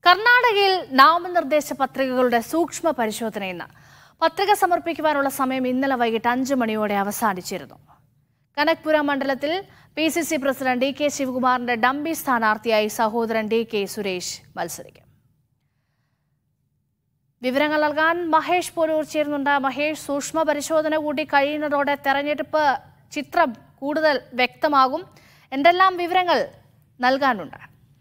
കർണാടകയിൽ നാമനിർദ്ദേശ പത്രികകളുടെ സൂക്ഷ്മ പരിശോധന ഇന്ന് പത്രിക സമർപ്പിക്കുവാനുള്ള സമയം ഇന്നലെ വൈകിട്ട് അഞ്ചു മണിയോടെ അവസാനിച്ചിരുന്നു കനക്പുര മണ്ഡലത്തിൽ P C C president D K ശിവകുമാറിന്റെ ഡംബി സ്ഥാനാർത്ഥിയായി സഹോദരൻ ഡി കെ സുരേഷ് മത്സരിക്കും വിവരങ്ങൾ നൽകാൻ മഹേഷ് പോലൂർ ചേരുന്നുണ്ട് മഹേഷ് സൂക്ഷ്മ പരിശോധന കൂടി കഴിയുന്നതോടെ തെരഞ്ഞെടുപ്പ് ചിത്രം കൂടുതൽ വ്യക്തമാകും എന്തെല്ലാം വിവരങ്ങൾ നൽകാനുണ്ട്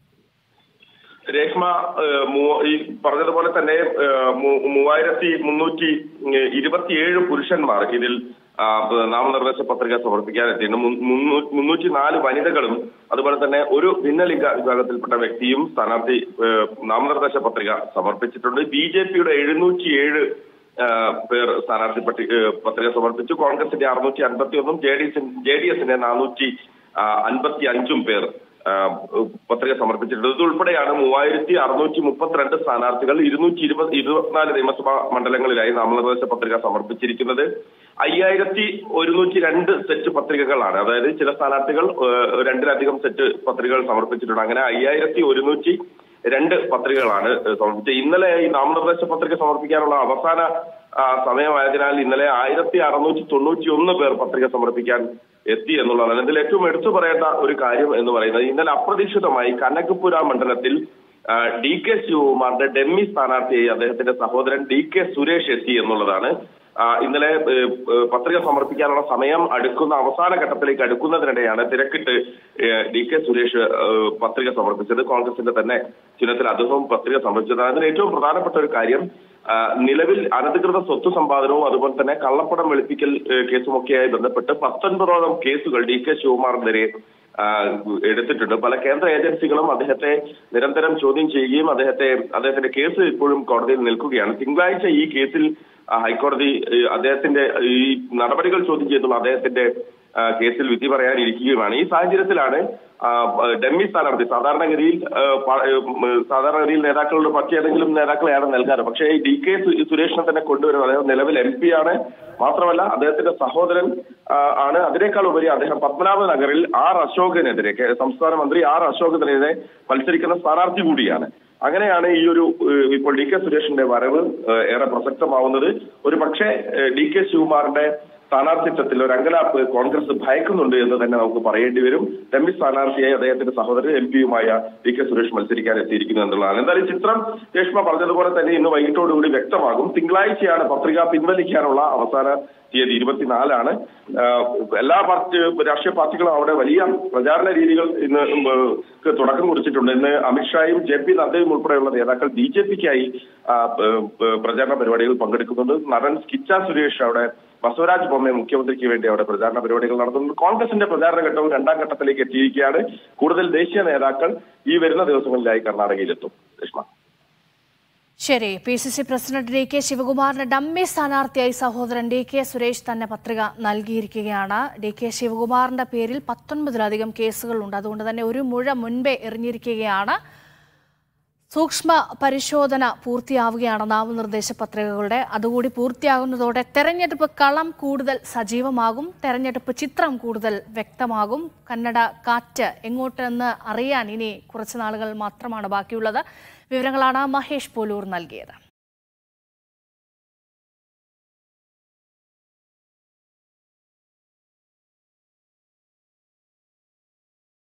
രേഷ്മ ഏഹ്, മൂ- ഈ പറഞ്ഞതുപോലെ തന്നെ ഏഹ്, മൂ- മൂവായിരത്തി മുന്നൂറ്റി ഇരുപത്തിയേഴ് പുരുഷന്മാർ ഇതിൽ ആ, പ- നാമനിർദ്ദേശ പത്രിക സമർപ്പിക്കാനെത്തിയിട്ടുണ്ട് മു- മുന്നൂ- മുന്നൂറ്റി നാല് വനിതകളും അതുപോലെ തന്നെ ഒരു ഭിന്നലിംഗ വിഭാഗത്തിൽപ്പെട്ട വ്യക്തിയും സ്ഥാനാർത്ഥി ഏഹ്, നാമനിർദ്ദേശ പത്രിക സമർപ്പിച്ചിട്ടുണ്ട് ബി ജെ പിയുടെ എഴുന്നൂറ്റിയേഴ് പേർ സ്ഥാനാർത്ഥി പട്ടി- ഏഹ്, പത്രിക സമർപ്പിച്ചു കോൺഗ്രസിന്റെ അറുന്നൂറ്റി അൻപത്തി ഒന്നും J D S J D എസിന്റെ നാനൂറ്റി അൻപത്തി അഞ്ചും പേർ ആ, പത്രിക സമർപ്പിച്ചിട്ടുണ്ട് ഇതുൾപ്പെടെയാണ് മൂവായിരത്തി അറുന്നൂറ്റി മുപ്പത്തിരണ്ട് സ്ഥാനാർത്ഥികൾ ഇരുന്നൂറ്റി ഇരുപത് ഇരുപത്തിനാല് നിയമസഭാ മണ്ഡലങ്ങളിലായി നാമനിർദ്ദേശ പത്രിക സമർപ്പിച്ചിരിക്കുന്നത് അയ്യായിരത്തി ഒരുന്നൂറ്റി രണ്ട് സെറ്റ് പത്രികകളാണ് അതായത് ചില സ്ഥാനാർത്ഥികൾ ഏഹ്, രണ്ടിലധികം സെറ്റ് പത്രികകൾ സമർപ്പിച്ചിട്ടുണ്ട് അങ്ങനെ അയ്യായിരത്തി ഒരുന്നൂറ്റി രണ്ട് പത്രികകളാണ് ഏഹ്, സമർപ്പിച്ചത് ഇന്നലെ ഈ നാമനിർദ്ദേശ പത്രിക സമർപ്പിക്കാനുള്ള അവസാന ആ, സമയമായതിനാൽ ഇന്നലെ ആയിരത്തി അറുന്നൂറ്റി തൊണ്ണൂറ്റി ഒന്ന് പേർ പത്രിക സമർപ്പിക്കാൻ എത്തി എന്നുള്ളതാണ് ഇതിൽ ഏറ്റവും എടുത്തു പറയേണ്ട ഒരു കാര്യം എന്ന് പറയുന്നത് ഇന്നലെ അപ്രതീക്ഷിതമായി കനകപുര മണ്ഡലത്തിൽ ആ, ഡി കെ ശിവകുമാറിന്റെ ഡെമ്മി സ്ഥാനാർത്ഥിയായി അദ്ദേഹത്തിന്റെ സഹോദരൻ ഡി കെ സുരേഷ് എത്തി എന്നുള്ളതാണ് ആ, ഇന്നലെ ഏ, ഏ, പത്രിക സമർപ്പിക്കാനുള്ള സമയം അടുക്കുന്ന അവസാന ഘട്ടത്തിലേക്ക് അടുക്കുന്നതിനിടെയാണ് തിരക്കിട്ട് ഏ, ഡി കെ സുരേഷ് ഏ, പത്രിക സമർപ്പിച്ചത് കോൺഗ്രസിന്റെ തന്നെ ചിഹ്നത്തിൽ അദ്ദേഹവും പത്രിക സമർപ്പിച്ചത് അതിന് ഏറ്റവും പ്രധാനപ്പെട്ട ഒരു കാര്യം ആ, നിലവിൽ അനധികൃത സ്വത്ത് സമ്പാദനവും അതുപോലെ തന്നെ കള്ളപ്പണം വെളുപ്പിക്കൽ ഏ, കേസുമൊക്കെയായി ബന്ധപ്പെട്ട് പത്തൊൻപതോളം കേസുകൾ ഡി കെ ശിവകുമാറിനെതിരെ ആ, എടുത്തിട്ടുണ്ട് പല കേന്ദ്ര ഏജൻസികളും അദ്ദേഹത്തെ നിരന്തരം ചോദ്യം ചെയ്യുകയും അദ്ദേഹത്തെ അദ്ദേഹത്തിന്റെ കേസ് ഇപ്പോഴും കോടതിയിൽ നിൽക്കുകയാണ് തിങ്കളാഴ്ച ഈ കേസിൽ ആ, ഹൈക്കോടതി ഏ, അദ്ദേഹത്തിന്റെ ഈ നടപടികൾ ചോദ്യം ചെയ്തുള്ള അദ്ദേഹത്തിന്റെ ആ, കേസിൽ വിധി പറയാനിരിക്കുകയുമാണ് ഈ സാഹചര്യത്തിലാണ് ആ, ഡെമ്മി സ്ഥാനാർത്ഥി സാധാരണഗതിയിൽ ആ, പ- ഉം, സാധാരണഗതിയിൽ നേതാക്കളുടെ മറ്റേതെങ്കിലും നേതാക്കളെയാണ് നൽകാറ് പക്ഷേ ഈ ഡി കെ സു- സുരേഷിനെ തന്നെ കൊണ്ടുവരുന്നത് അദ്ദേഹം നിലവിൽ എം പി ആണ് മാത്രമല്ല അദ്ദേഹത്തിന്റെ സഹോദരൻ ആ, ആണ് അതിനേക്കാൾ ഉപരി അദ്ദേഹം പത്മനാഭ നഗറിൽ ആർ അശോകനെതിരെ കേ- സംസ്ഥാന മന്ത്രി ആർ അശോകനെതിരെ മത്സരിക്കുന്ന സ്ഥാനാർത്ഥി കൂടിയാണ് അങ്ങനെയാണ് ഈ ഒരു ഏഹ്, ഇപ്പോൾ ഡി കെ സുരേഷിന്റെ വരവ് ഏഹ്, ഏറെ പ്രസക്തമാവുന്നത് ഒരു പക്ഷേ ഏഹ്, ഡി കെ ശിവകുമാറിന്റെ സ്ഥാനാർത്ഥിത്വത്തിൽ ഒരു അങ്കലാപ്പ് കോൺഗ്രസ് ഭയക്കുന്നുണ്ട് എന്ന് തന്നെ നമുക്ക് പറയേണ്ടി വരും ഡെമ്മി സ്ഥാനാർത്ഥിയായി അദ്ദേഹത്തിന്റെ സഹോദരൻ എം പിയുമായ ഡി കെ സുരേഷ് മത്സരിക്കാൻ എത്തിയിരിക്കുന്നു എന്നുള്ളതാണ് എന്തായാലും ചിത്രം രേഷ്മ പറഞ്ഞതുപോലെ തന്നെ ഇന്ന് വൈകിട്ടോടുകൂടി വ്യക്തമാകും തിങ്കളാഴ്ചയാണ് പത്രിക പിൻവലിക്കാനുള്ള അവസാന തീയതി ഇരുപത്തിനാലാണ് ആഹ് എല്ലാ പാർട്ടി രാഷ്ട്രീയ പാർട്ടികളും അവിടെ വലിയ പ്രചാരണ രീതികൾ ഇന്ന് ഉം, ഏഹ്, തുടക്കം കുറിച്ചിട്ടുണ്ട് ഇന്ന് അമിത്ഷായും ജെ പി നദ്ദയും ഉൾപ്പെടെയുള്ള നേതാക്കൾ ബി ജെ പിക്കായി പ്രചാരണ പരിപാടികളിൽ പങ്കെടുക്കുന്നുണ്ട് നടൻ സ്കിച്ച സുരേഷ് അവിടെ ബസവരാജ് ബൊമ്മ മുഖ്യമന്ത്രിക്ക് വേണ്ടി അവിടെ പ്രചാരണ പരിപാടികൾ നടത്തുന്നുണ്ട് കോൺഗ്രസിന്റെ പ്രചാരണ ഘട്ടവും രണ്ടാം ഘട്ടത്തിലേക്ക് എത്തിയിരിക്കുകയാണ് കൂടുതൽ ദേശീയ നേതാക്കൾ ഈ വരുന്ന ദിവസങ്ങളിലായി കർണാടകയിലെത്തും രശ്മ ശരി P C C president D K ശിവകുമാറിന്റെ ഡമ്മി സ്ഥാനാർത്ഥിയായി സഹോദരൻ ഡി കെ സുരേഷ് തന്നെ പത്രിക നൽകിയിരിക്കുകയാണ് ഡി കെ ശിവകുമാറിന്റെ പേരിൽ പത്തൊൻപതിലധികം കേസുകളുണ്ട് അതുകൊണ്ട് തന്നെ ഒരു മുഴ മുൻപേ എറിഞ്ഞിരിക്കുകയാണ് സൂക്ഷ്മ പരിശോധന പൂർത്തിയാവുകയാണ് നാമനിർദ്ദേശ പത്രികകളുടെ അതുകൂടി പൂർത്തിയാകുന്നതോടെ തെരഞ്ഞെടുപ്പ് കളം കൂടുതൽ സജീവമാകും തെരഞ്ഞെടുപ്പ് ചിത്രം കൂടുതൽ വ്യക്തമാകും കന്നഡ കാറ്റ് എങ്ങോട്ടെന്ന് അറിയാൻ ഇനി കുറച്ച് നാളുകൾ മാത്രമാണ് ബാക്കിയുള്ളത് വിവരങ്ങളാണ് മഹേഷ് പോലൂർ നൽകിയത്